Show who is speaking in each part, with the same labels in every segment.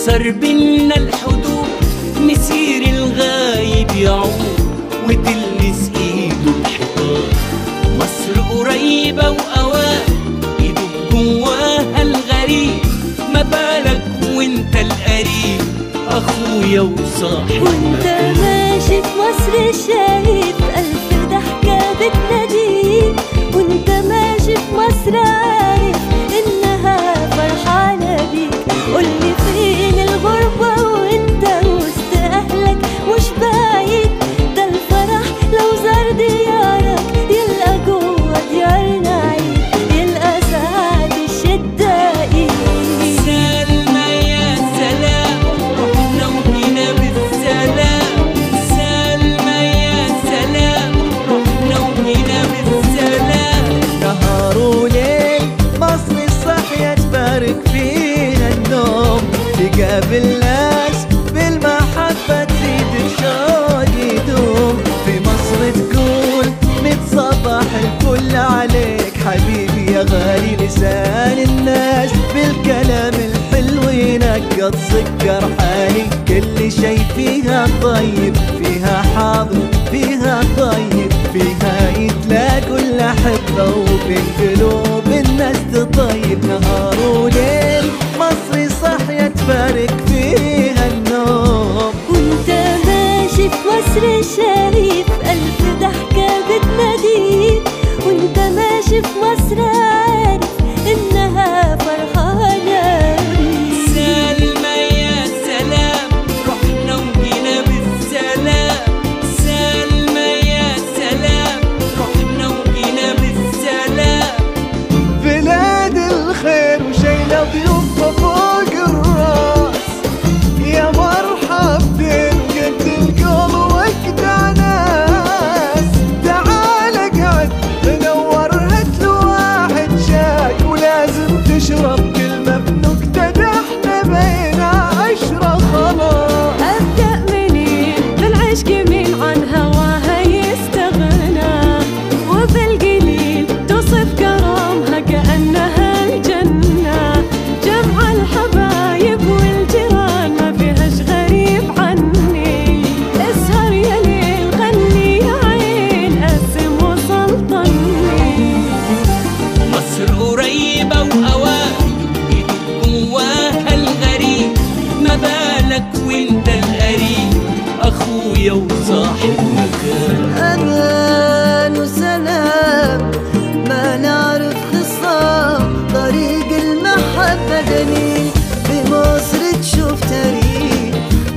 Speaker 1: يكسر بينا الحدود مسير الغايب يعود وتلمس ايده الحيطان مصر قريبة وأوان يدوب جواها الغريب ما بالك وانت القريب أخويا وصاحب
Speaker 2: وانت
Speaker 1: مكان.
Speaker 2: ماشي في مصر شايف ألف ضحكة بتناديك وانت ماشي في مصر عارف إنها فرحانة بيك قولي فين الغربة وانت وسط أهلك مش بعيد ده الفرح لو زار ديارك يلقى جوه ديارنا عيد يلقى سعد الشدة إيد
Speaker 1: سلمى يا سلام رحنا وجينا بالسلام سلمى يا سلام رحنا وجينا بالسلام
Speaker 3: نهار وليل مصر الصحية تبارك فينا النوم تقابل ناس بالمحبة تزيد الشوق يدوم في مصر تقول متصبح الكل عليك حبيبي يا غالي لسان الناس بالكلام الحلو ينقط سكر حالي كل شي فيها طيب فيها حاضر فيها طيب فيها يتلاقوا الأحبة وبين قلوب الناس تطيب نهار وليل مصري صحية تبارك فيها النوم
Speaker 2: وانت ماشي في مصر شايف ألف ضحكة بتناديك وانت ماشي في مصر عارف إنها فرحانة بيك
Speaker 1: سلمى يا سلام رحنا وجينا بالسلام سلمى يا سلام رحنا وجينا بالسلام
Speaker 3: بلاد الخير وشيلة ضيوفها فوق الراس يا مرحب دين قد القول وقت ناس تعال اقعد منور هات له واحد شاي ولازم تشرب كلمة بنكتة ده احنا بين عشرة خلاص
Speaker 4: أبدأ منين بالعشق مين عن هواها يستغنى وبالقليل توصف كرامها كأنها الجنة جمع الحبايب والجيران ما فيهاش غريب عني اسهر يا ليل غني يا عين قسم وسلطني
Speaker 1: مصر قريبة وأوان يدوب جواها الغريب ما بالك وانت القريب أخويا وصاحب مكان
Speaker 5: أمان وسلام ما نعرف خصام طريق المحبة دليل في مصر تشوف تاريخ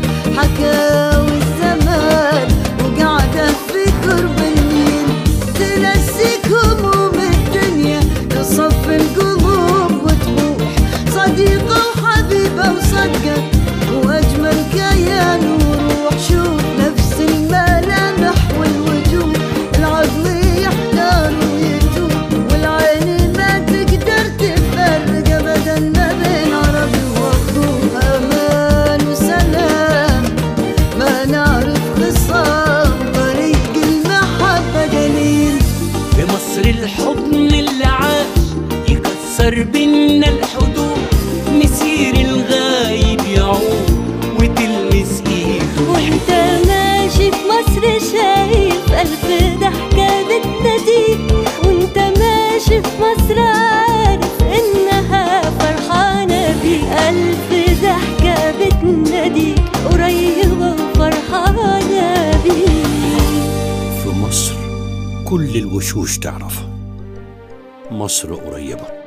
Speaker 5: حكاوي الزمان وقاعدة في قرب النيل تنسيك هموم الدنيا تصف القلوب وتبوح صديقة وحبيبة وصدقة وأجمل كيان وروح شوف نفس الملامح والوجود العقل يحتار ويتوب والعين ما تقدر تفرق أبدا ما بين عربي وأخوه أمان وسلام ما نعرف خصام طريق المحبة دليل
Speaker 1: في مصر الحضن اللي عاش يكسر بينا الحدود مسير الغايب يعود وتلمس ايده
Speaker 2: وانت ماشي في مصر شايف ألف ضحكة بتناديك وانت ماشي في مصر عارف إنها فرحانة بيك ألف ضحكة بتناديك قريبة وفرحانة بيك
Speaker 6: في مصر كل الوشوش تعرفها مصر قريبة